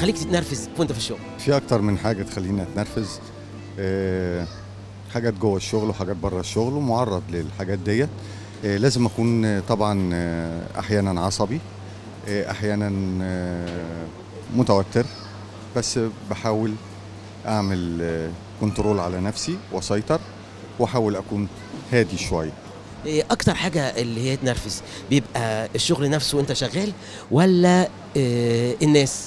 بتخليك تتنرفز وانت في الشغل في اكتر من حاجه تخليني اتنرفز آه، حاجات جوه الشغل وحاجات بره الشغل ومعرض للحاجات ديت آه، لازم اكون آه، طبعا آه، احيانا عصبي آه، احيانا آه، متوتر بس بحاول اعمل آه، كنترول على نفسي واسيطر واحاول اكون هادي شويه إيه اكتر حاجه اللي هي تنرفز بيبقى الشغل نفسه وانت شغال ولا إيه الناس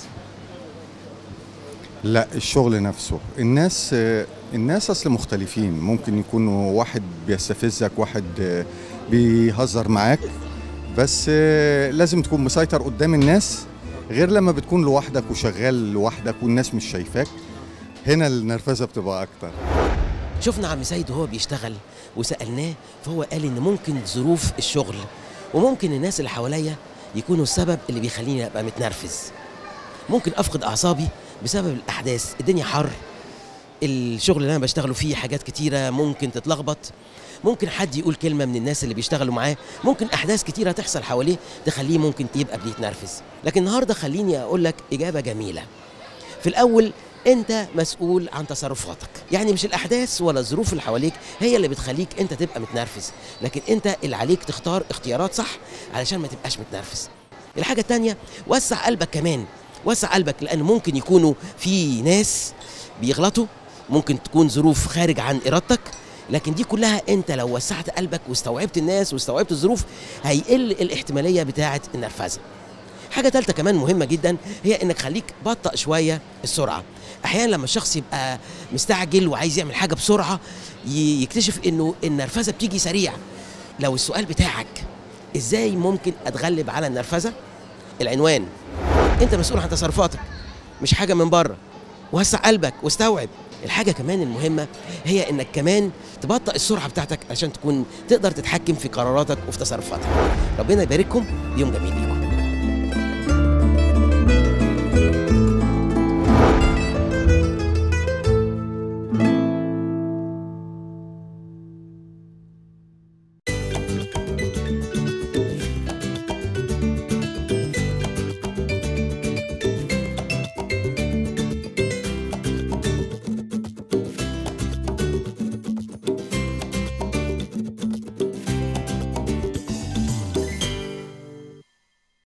لا الشغل نفسه الناس آه، الناس اصل مختلفين ممكن يكونوا واحد بيستفزك واحد آه، بيهزر معاك بس آه، لازم تكون مسيطر قدام الناس غير لما بتكون لوحدك وشغال لوحدك والناس مش شايفاك هنا النرفزه بتبقى اكتر شفنا عم سيد وهو بيشتغل وسالناه فهو قال ان ممكن ظروف الشغل وممكن الناس اللي حواليا يكونوا السبب اللي بيخليني ابقى متنرفز ممكن افقد اعصابي بسبب الاحداث الدنيا حر الشغل اللي انا بشتغله فيه حاجات كتيره ممكن تتلخبط ممكن حد يقول كلمه من الناس اللي بيشتغلوا معاه ممكن احداث كتيره تحصل حواليه تخليه ممكن يبقى بيتنرفز لكن النهارده خليني اقول لك اجابه جميله في الاول انت مسؤول عن تصرفاتك يعني مش الاحداث ولا الظروف اللي حواليك هي اللي بتخليك انت تبقى متنرفز لكن انت اللي عليك تختار اختيارات صح علشان ما تبقاش متنرفز الحاجه التانية وسع قلبك كمان وسع قلبك لان ممكن يكونوا في ناس بيغلطوا ممكن تكون ظروف خارج عن ارادتك لكن دي كلها انت لو وسعت قلبك واستوعبت الناس واستوعبت الظروف هيقل الاحتماليه بتاعه النرفزه حاجه ثالثه كمان مهمه جدا هي انك خليك بطأ شويه السرعه احيانا لما الشخص يبقى مستعجل وعايز يعمل حاجه بسرعه ي- يكتشف انه النرفزه بتيجي سريع لو السؤال بتاعك ازاي ممكن اتغلب على النرفزه العنوان انت مسؤول عن تصرفاتك مش حاجه من بره وسع قلبك واستوعب الحاجة كمان المهمة هي انك كمان تبطئ السرعة بتاعتك عشان تكون تقدر تتحكم في قراراتك وفي تصرفاتك ربنا يبارككم يوم جميل ليكم